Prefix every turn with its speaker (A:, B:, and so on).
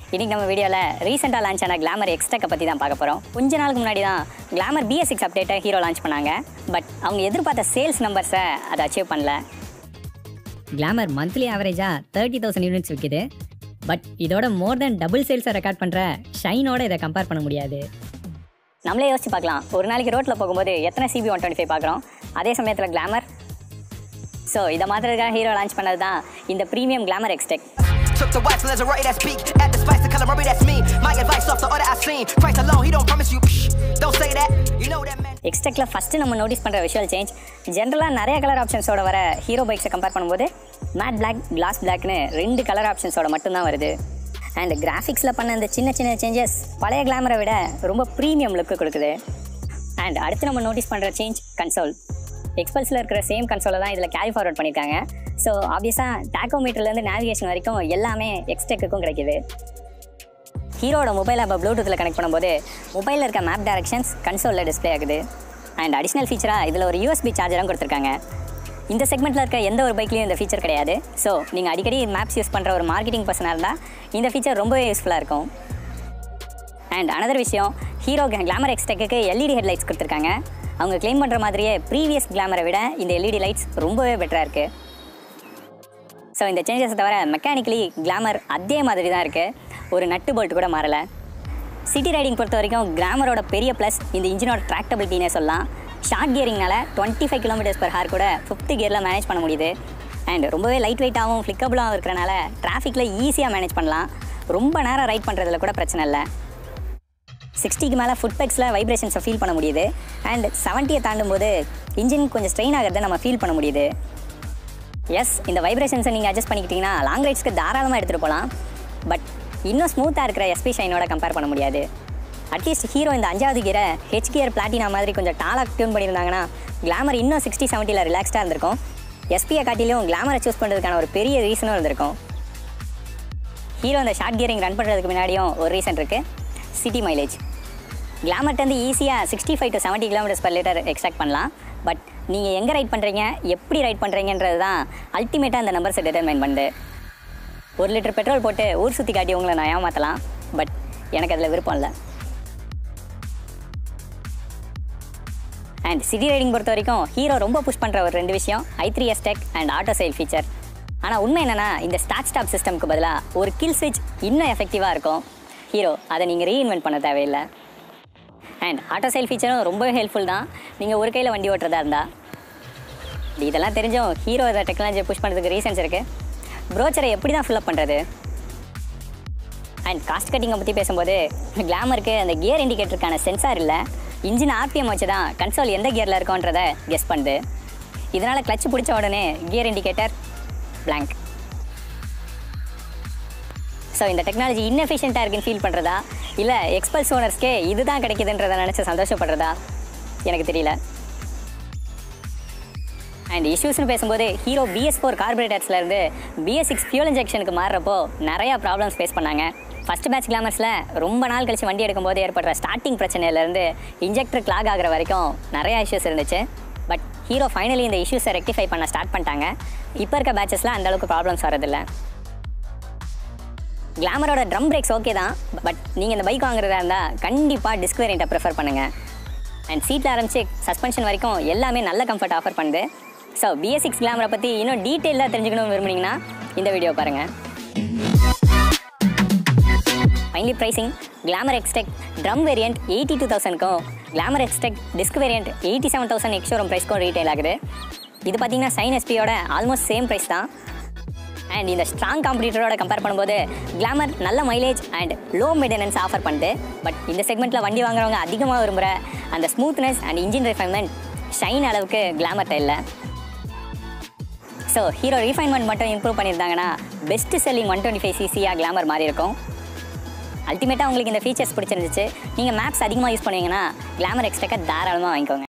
A: இன்னைக்கு நம்ம வீடியோவில் ரீசெண்டாக லான்ச் ஆன கிளாமர் எக்ஸ்டெக்கை பற்றி தான் பார்க்க போகிறோம் கொஞ்ச நாளுக்கு முன்னாடி தான் கிளாமர் பிஎஸ் சிக்ஸ் அப்டேட்டை ஹீரோ லான்ச் பண்ணாங்க பட் அவங்க எதிர்பார்த்த சேல்ஸ் நம்பர்ஸை அதை அச்சீவ் பண்ணல
B: கிளாமர் மந்த்லி ஆவரேஜாக தேர்ட்டி தௌசண்ட் யூனிட்ஸ் விற்கிது பட் இதோட மோர் தென் டபுள் சேல்ஸை ரெக்கார்ட் பண்ணுற ஷைனோட இதை கம்பேர் பண்ண முடியாது
A: நம்மளே யோசிச்சு பார்க்கலாம் ஒரு நாளைக்கு ரோட்டில் போகும்போது எத்தனை சிபி ஒன் டுவெண்ட்டி ஃபைவ் பார்க்குறோம் அதே சமயத்தில் கிளாமர் ஸோ இதை மாத்திரத்துக்காக ஹீரோ லான்ச் பண்ணது தான் இந்த premium Glamour Xtec
C: Took to wax lingerie that's peak. At the spice, the color Murray that's me. My advice off the order I seen. Christ alone, he don't promise you. Psh, don't say that. You know that man.
A: எக்ஸ்டெக்கில் first நம்ம notice பண்ணுற visual change ஜென்ரலாக நிறைய colour ஆப்ஷன்ஸோட வர Hero பைக்ஸை compare பண்ணும்போது matte black gloss பிளாக்னு ரெண்டு கலர் ஆப்ஷன்ஸோட மட்டும்தான் வருது அண்ட் கிராஃபிக்ஸில் பண்ண இந்த சின்ன சின்ன சேஞ்சஸ் பழைய கிளாமரை விட ரொம்ப ப்ரீமியம் லுக்கு கொடுக்குது அண்ட் அடுத்து நம்ம நோட்டீஸ் பண்ணுற சேஞ்ச் கன்சோல் எக்ஸ்பல்ஸில் இருக்கிற சேம் கன்சோலை தான் இதில் கேரி ஃபார்வர்ட் பண்ணியிருக்காங்க ஸோ ஆப்வியஸாக டேக்கோமீட்டர்லேருந்து நேவிகேஷன் வரைக்கும் எல்லாமே எக்ஸ்டெக்குக்கும் கிடைக்குது ஹீரோட மொபைல் ஆப்பை ப்ளூடூத்தில் கனெக்ட் பண்ணும்போது மொபைலில் இருக்க மேப் டைரக்ஷன்ஸ் கன்சோலில் டிஸ்ப்ளே ஆகுது அண்ட் அடிஷ்னல் ஃபீச்சராக இதில் ஒரு யூஎஸ்பி சார்ஜரும் கொடுத்துருக்காங்க இந்த செக்மெண்ட்டில் இருக்க எந்த ஒரு பைக்லையும் இந்த ஃபீச்சர் கிடையாது ஸோ நீங்கள் அடிக்கடி மேப்ஸ் யூஸ் பண்ணுற ஒரு மார்க்கெட்டிங் பர்சனாக இருந்தால் இந்த ஃபீச்சர் ரொம்பவே யூஸ்ஃபுல்லாக இருக்கும் அண்ட் அனதர் விஷயம் ஹீரோ கிளாமர் எக்ஸ்டெக்கு எல்இடி ஹெட்லைட்ஸ் கொடுத்துருக்காங்க அவங்க க்ளைம் பண்ணுற மாதிரியே ப்ரீவியஸ் கிளாமரை விட இந்த எல்இடி லைட்ஸ் ரொம்பவே பெட்டராக இருக்குது ஸோ இந்த சேஞ்சஸை தவிர மெக்கானிக்கலி கிளாமர் அதே மாதிரி தான் இருக்குது ஒரு நட்டு போல்ட் கூட மாறலை சிட்டி ரைடிங் பொறுத்த வரைக்கும் கிளாமரோட பெரிய ப்ளஸ் இந்த இன்ஜினோட ட்ராக்டபிலிட்டினே சொல்லலாம் ஷார்ட் கியரிங்னால twenty five kilometres per hour கூட ஃபிஃப்த் கியரில் மேனேஜ் பண்ண முடியுது அண்ட் ரொம்பவே லைட் வெயிட்டாகவும் ஃப்ளிக்கபிளாகவும் இருக்கிறனால டிராஃபிக்கில் ஈஸியாக மேனேஜ் பண்ணலாம் ரொம்ப நேரம் ரைட் பண்ணுறதுல கூட பிரச்சனை இல்லை சிக்ஸ்டிக்கு மேலே ஃபுட் பெக்ஸில் வைப்ரேஷன்ஸை ஃபீல் பண்ண முடியுது அண்ட் செவன்ட்டியை தாண்டும் போது இன்ஜின் கொஞ்சம் ஸ்ட்ரெயின் ஆகிறத நம்ம ஃபீல் பண்ண முடியுது எஸ் இந்த வைப்ரேஷன்ஸை நீங்கள் அட்ஜஸ்ட் பண்ணிக்கிட்டீங்கன்னா லாங் ரைட்ஸ்க்கு தாராளமாக எடுத்துகிட்டு போகலாம் பட் இன்னும் ஸ்மூத்தாக இருக்கிற எஸ்பி ஷைனோட கம்பேர் பண்ண முடியாது அட்லீஸ்ட் ஹீரோ இந்த அஞ்சாவது கியரை ஹெச் கியர் பிளாட்டினா மாதிரி கொஞ்சம் டாலாக டியூன் பண்ணியிருந்தாங்கன்னா கிளாமர் இன்னும் சிக்ஸ்டி செவன்ட்டியில் ரிலாக்ஸ்டாக இருந்திருக்கும் எஸ்பியை காட்டிலும் கிளாமரை சூஸ் பண்ணுறதுக்கான ஒரு பெரிய ரீசனும் இருந்திருக்கும் ஹீரோ இந்த ஷார்ட் கியரிங் ரன் பண்ணுறதுக்கு முன்னாடியும் ஒரு ரீசன் இருக்குது சிட்டி மைலேஜ் கிளாமர்ட்டேருந்து ஈஸியாக sixty five to seventy kilometres per litre extract பண்ணலாம் பட் நீங்கள் எங்கே ரைட் பண்ணுறீங்க எப்படி ரைட் பண்ணுறீங்கன்றது தான் அல்டிமேட்டாக அந்த நம்பர்ஸை டிட்டர்மைன் பண்ணுது ஒரு லிட்டர் பெட்ரோல் போட்டு ஊர் சுற்றி காட்டி உங்களை நான் ஏமாற்றலாம் பட் எனக்கு அதில் விருப்பம் இல்லை அண்ட் சிட்டி ரைடிங் பொறுத்த வரைக்கும் ஹீரோ ரொம்ப புஷ் பண்ணுற ஒரு ரெண்டு விஷயம் I three S tech and auto sail feature ஆனால் உண்மை என்னென்னா இந்த ஸ்டார்ட் ஸ்டாப் சிஸ்டம்க்கு பதிலாக ஒரு கில் ஸ்விட்ச் இன்னும் எஃபெக்டிவாக இருக்கும் ஹீரோ அதை நீங்கள் ரீஇன்வென்ட் பண்ண தேவையில்லை அண்ட் ஆட்டோ சைல் ஃபீச்சரும் ரொம்பவே ஹெல்ப்ஃபுல் தான் நீங்கள் ஒரு கையில் வண்டி ஓட்டுறதா இருந்தால் இதெல்லாம் தெரிஞ்சும் ஹீரோ இதை டெக்னாலஜியை புஷ் பண்ணுறதுக்கு ரீசன்ஸ் இருக்குது ப்ரோச்சரை எப்படி தான் ஃபில்அப் பண்ணுறது அண்ட் காஸ்ட் கட்டிங்கை பற்றி பேசும்போது கிளாமருக்கு அந்த கியர் இண்டிகேட்டருக்கான சென்சார் இல்லை இன்ஜின் ஆர்பிஎம் வச்சு தான் கன்சோல் எந்த கியரில் இருக்கோன்றதை கெஸ் பண்ணுது இதனால் கிளச் பிடிச்ச உடனே கியர் இண்டிகேட்டர் blank ஸோ இந்த டெக்னாலஜி inefficient-ஆ இருக்குன்னு ஃபீல் பண்ணுறதா இல்லை எக்ஸ்பல்ஸ் ஓனர்ஸ்க்கே இதுதான் கிடைக்குதுன்றதை நினச்சி சந்தோஷப்படுறதா எனக்கு தெரியல அண்ட் இஷ்யூஸ்னு பேசும்போது ஹீரோ பிஎஸ் ஃபோர் கார்பரேட்டர்ஸ்லேருந்து பிஎஸ் சிக்ஸ் ஃபியூல் இன்ஜெக்ஷனுக்கு மாறுறப்போ நிறையா ப்ராப்ளம்ஸ் ஃபேஸ் பண்ணாங்க ஃபர்ஸ்ட் பேட்ச் கிளாமர்ஸில் ரொம்ப நாள் கழிச்சு வண்டி எடுக்கும்போது ஏற்படுற ஸ்டார்டிங் பிரச்சனையிலேருந்து இன்ஜெக்டர் கிளாக் ஆகிற வரைக்கும் நிறையா இஷ்யூஸ் இருந்துச்சு பட் ஹீரோ ஃபைனலி இந்த இஷ்யூஸை ரெக்டிஃபை பண்ண ஸ்டார்ட் பண்ணிட்டாங்க இப்போ இருக்க பேட்சஸில் அந்தளவுக்கு ப்ராப்ளம்ஸ் வரதில்லை கிளாமரோட ட்ரம் பிரேக்ஸ் ஓகே தான் பட் நீங்கள் இந்த பைக் வாங்குறதா இருந்தால் கண்டிப்பாக டிஸ்க் வேரியண்ட்டை ப்ரிஃபர் பண்ணுங்கள் அண்ட் சீட்டில் ஆரம்பிச்சு சஸ்பென்ஷன் வரைக்கும் எல்லாமே நல்ல கம்ஃபர்ட் ஆஃபர் பண்ணுது ஸோ பிஎஸ் சிக்ஸ் கிளாமரை பற்றி இன்னும் டீட்டெயிலாக தெரிஞ்சுக்கணும்னு விரும்புனீங்கன்னா இந்த வீடியோ பாருங்கள் finally pricing Glamour Xtec drum variant eighty two தௌசண்ட்க்கும் Glamour Xtec disc variant eighty seven thousand ex showroom ப்ரைஸ்க்கும் ரீட்டைல் ஆகுது இது பார்த்தீங்கன்னா சைன் எஸ்பியோட ஆல்மோஸ்ட் சேம் ப்ரைஸ் தான் அண்ட் இந்த ஸ்ட்ராங் காம்படிட்டரோட கம்பேர் பண்ணும்போது கிளாமர் நல்ல mileage and low maintenance offer பண்ணுது பட் இந்த செக்மெண்ட்டில் வண்டி வாங்குறவங்க அதிகமாக விரும்புகிற அந்த smoothness and engine refinement Shine அளவுக்கு கிளாமர்ட்ட இல்லை ஸோ ஹீரோ ரீஃபைன்மெண்ட் மட்டும் இம்ப்ரூவ் பண்ணியிருந்தாங்கன்னா best selling one twenty five சிசியாக கிளாமர் மாதிரி இருக்கும் அல்டிமேட்டாக உங்களுக்கு இந்த ஃபீச்சர்ஸ் பிடிச்சிருந்துச்சு நீங்கள் மேப்ஸ் அதிகமாக யூஸ் பண்ணுவீங்கன்னா கிளாமர் எக்ஸ்ட்ராக்காக தாராளமாக வாங்கிக்கோங்க